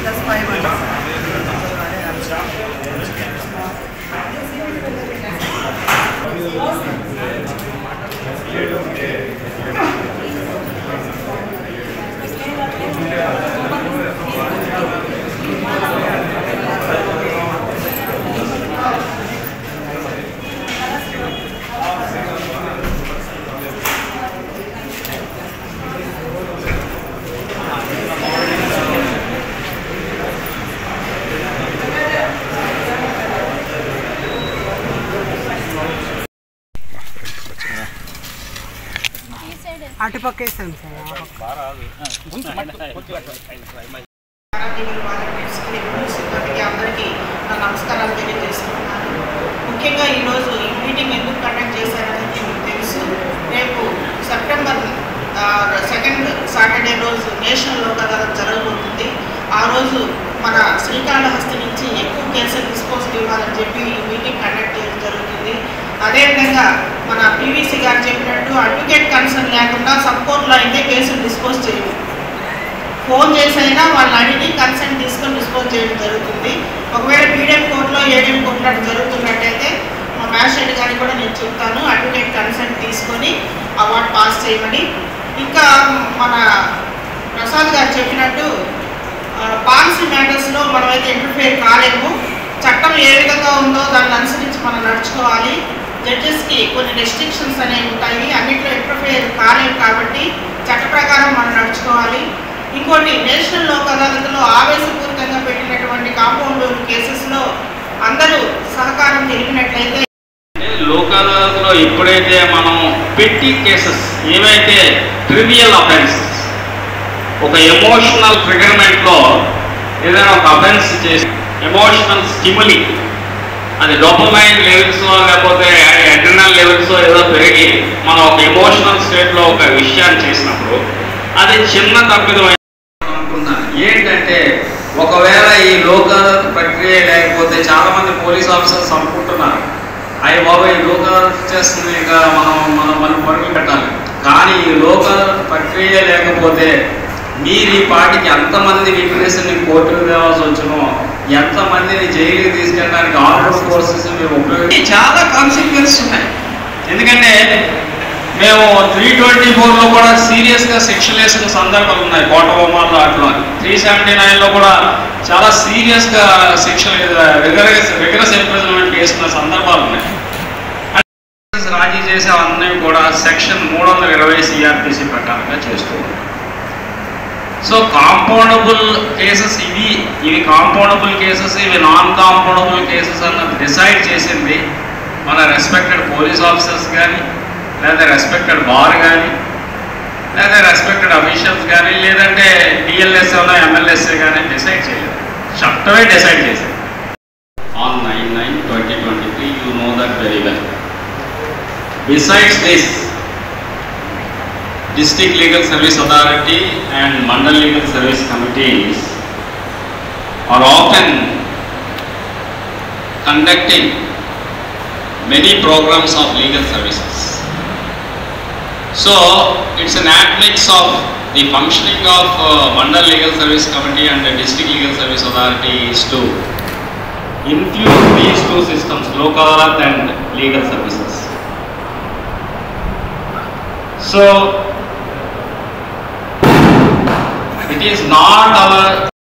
plus five అండి అటుపక్క వేసాం సార్ ఆరోగ్యమైన వాళ్ళని తెలుసుకుని పోలీసు సిబ్బందికి అందరికీ నా నమస్కారాలు తెలియజేస్తున్నాను ముఖ్యంగా ఈరోజు ఈ మీటింగ్ ఎందుకు కండక్ట్ చేశారనేది మీకు తెలుసు రేపు సెప్టెంబర్ సెకండ్ సాటర్డే రోజు నేషనల్ లోక్ అదాలత్ జరగబోతుంది ఆ రోజు మన శ్రీకాళహస్తి నుంచి ఎక్కువ కేసులు డిస్పోజల్ ఇవ్వాలని చెప్పి ఈ మీటింగ్ కండక్ట్ చేయడం జరుగుతుంది అదేవిధంగా మన పీవీసీ గారు చెప్పినట్టు అడ్వకేట్ కన్సర్న్ లేకుండా సపోర్ట్లో అయితే కేసులు డిస్పోజ్ చేయము ఫోన్ చేసైనా వాళ్ళని అడిగి కన్సెంట్ తీసుకొని డిస్పోజ్ చేయడం జరుగుతుంది ఒకవేళ పీడిఎం కోర్టులో ఏడీఎం కోర్టులో అటు జరుగుతున్నట్టయితే మా మ్యాజిస్ట్రేట్ గారికి కూడా నేను చెప్తాను అడ్వకేట్ కన్సెంట్ తీసుకొని అవార్డు పాస్ చేయమని ఇంకా మన ప్రసాద్ గారు చెప్పినట్టు పాలసీ మ్యాటర్స్లో మనమైతే ఇంటర్ఫేర్ కాలేము చట్టం ఏ విధంగా ఉందో దాన్ని అనుసరించి మనం నడుచుకోవాలి జడ్జెస్కి కొన్ని రెస్ట్రిక్షన్స్ అనేవి ఉంటాయి అన్నింటిలో ఇంటర్ఫేర్ కాలేము కాబట్టి చట్ట ప్రకారం మనం నడుచుకోవాలి ఇంకోటి నేషనల్ లోక్ అదాలత్లో ఆవేశపూరితంగా పెట్టినటువంటి కాంపౌండ్ కేసెస్లో అందరూ సహకారం తెలిపినట్లయితే లోక్ అదాలత్లో ఎప్పుడైతే మనం పెట్టి కేసెస్ ఏవైతే ట్రివియల్ అఫెన్సెస్ ఒక ఎమోషనల్ ట్రిగర్మెంట్లో ఏదైనా ఒక అఫెన్స్ చేసి ఎమోషనల్ స్టిములి అది డోపమైన్ లెవెల్స్ లేకపోతే అడ్రినల్ లెవెల్స్ ఏదో పెరిగి మనం ఒక ఎమోషనల్ స్టేట్లో ఒక విషయాన్ని చేసినప్పుడు అది చిన్న తప్పిదం అనుకున్నాను ఏంటంటే ఒకవేళ ఈ లోక్ అదాలత్ ప్రక్రియ లేకపోతే చాలా మంది పోలీస్ ఆఫీసర్స్ అనుకుంటున్నారు అయ్యి బాబా ఈ లోక్ అదాలత్ చేస్తుంది ఇక మనం మనం మనం పరుగులు పెట్టాలి కానీ ఈ లోక్ అదాలత్ ప్రక్రియ లేకపోతే మీరు ఈ పాటికి ఎంతమంది విట్నెస్ని కోర్టుకు తేవాల్సి వచ్చునో ఎంతమందిని జైలుకి తీసుకెళ్ళడానికి ఆర్డర్ కోర్సెస్ మేము ఉపయోగించి చాలా కాన్సిక్వెన్స్ ఉన్నాయి ఎందుకంటే మేము త్రీ ట్వంటీ ఫోర్లో కూడా సీరియస్గా శిక్షలు వేసిన సందర్భాలు ఉన్నాయి కోటబొమ్మల్లో అట్లా త్రీ సెవెంటీ నైన్లో కూడా చాలా సీరియస్గా శిక్షలు రిగరస్ రిగరస్ ఇంప్రిజన్మెంట్ వేసిన సందర్భాలు ఉన్నాయి రాజీ చేసే అన్నీ కూడా సెక్షన్ మూడు వందల ఇరవై సిఆర్పిసి ప్రకారంగా చేస్తూ ఉన్నాం సో కాంపౌండబుల్ కేసెస్ ఇవి ఇవి కాంపౌండబుల్ కేసెస్ ఇవి నాన్ కాంపౌండబుల్ కేసెస్ అన్నది డిసైడ్ చేసింది మన రెస్పెక్టెడ్ పోలీస్ ఆఫీసర్స్ కానీ లేదా రెస్పెక్టెడ్ బార్ కానీ లేదా రెస్పెక్టెడ్ అఫీషియల్స్ కానీ లేదంటే డిఎల్ఎస్ఏలో ఎమ్మెల్యేసే కానీ డిసైడ్ చేయలేదు చట్టమే డిసైడ్ చేసింది on nine nine twenty twenty three you know that very well besides this district legal service authority and mandal legal service committees are often conducting many programs of legal services so it's an admix of the functioning of uh, mandal legal service committee and the district legal service authority is to infuse these two systems local adalat and legal services so it is not our